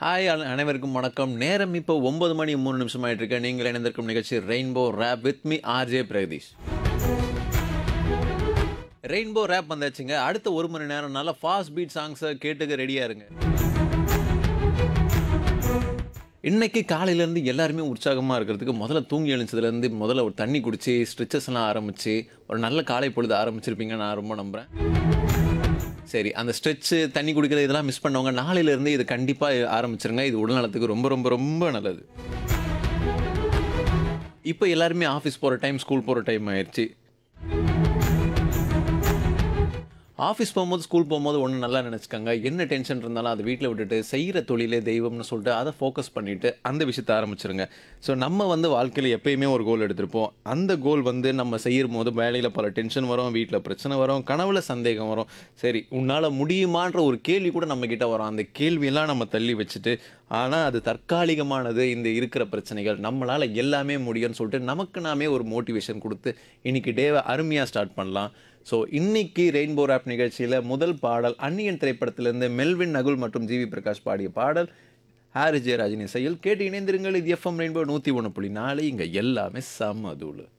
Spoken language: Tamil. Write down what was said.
ஹாய் அன- அனைவருக்கும் வணக்கம் நேரம் இப்போ ஒன்பது மணி மூணு நிமிஷம் ஆயிட்டு இருக்கு நீங்கள் இணைந்திருக்கும் நிகழ்ச்சி rainbow rap with me R J Pragadeesh rainbow rap வந்தாச்சுங்க அடுத்த ஒரு மணி நேரம் நல்ல ஃபாஸ்ட் பீட் சாங்ஸை கேட்டுக்க ரெடியாக இருங்க இன்னைக்கு காலையிலேருந்து எல்லாருமே உற்சாகமாக இருக்கிறதுக்கு முதல்ல தூங்கி எழுந்ததுலேருந்து முதல்ல ஒரு தண்ணி குடிச்சு ஸ்ட்ரெச்சஸ் எல்லாம் ஆரம்பிச்சு ஒரு நல்ல காலை பொழுது ஆரம்பிச்சிருப்பீங்க நான் ரொம்ப நம்புகிறேன் சரி அந்த ஸ்ட்ரெச்சு தண்ணி குடிக்கிறது இதெல்லாம் மிஸ் பண்ணவங்க நாளையிலேருந்து இது கண்டிப்பாக ஆரம்பிச்சிருங்க இது உடல்நலத்துக்கு ரொம்ப ரொம்ப ரொம்ப நல்லது இப்போ எல்லாருமே ஆஃபீஸ் போகிற டைம் ஸ்கூல் போகிற டைம் ஆயிடுச்சு ஆஃபீஸ் போகும்போது ஸ்கூல் போகும்போது ஒன்று நல்லா நினச்சிக்கோங்க என்ன டென்ஷன் இருந்தாலும் அதை வீட்டில் விட்டுட்டு செய்கிற தொழிலே தெய்வம்னு சொல்லிட்டு அதை ஃபோக்கஸ் பண்ணிவிட்டு அந்த விஷயத்தை ஆரம்பிச்சிருங்க ஸோ நம்ம வந்து வாழ்க்கையில் எப்பயுமே ஒரு கோல் எடுத்திருப்போம் அந்த கோல் வந்து நம்ம செய்யும் போது வேலையில் பல டென்ஷன் வரும் வீட்டில் பிரச்சனை வரும் கனவுல சந்தேகம் வரும் சரி உன்னால் முடியுமான்ற ஒரு கேள்வி கூட நம்ம கிட்ட வரும் அந்த கேள்வியெல்லாம் நம்ம தள்ளி வச்சுட்டு ஆனால் அது தற்காலிகமானது இந்த இருக்கிற பிரச்சனைகள் நம்மளால் எல்லாமே முடியும்னு சொல்லிட்டு நமக்கு நாமே ஒரு மோட்டிவேஷன் கொடுத்து இன்னைக்கு டேவை அருமையாக ஸ்டார்ட் பண்ணலாம் ஸோ இன்னைக்கு ரெயின்போ ரேப் நிகழ்ச்சியில் முதல் பாடல் அந்நியன் திரைப்படத்திலிருந்து மெல்வின் நகுல் மற்றும் ஜிவி பிரகாஷ் பாடிய பாடல் ஹாரி ஜெயராஜின் இசையில் கேட்டு இணைந்திருங்கள் இது எஃப்எம் ரெயின்போ நூற்றி ஒன்று புள்ளி நாலு இங்கே எல்லாமே செம்ம தூளு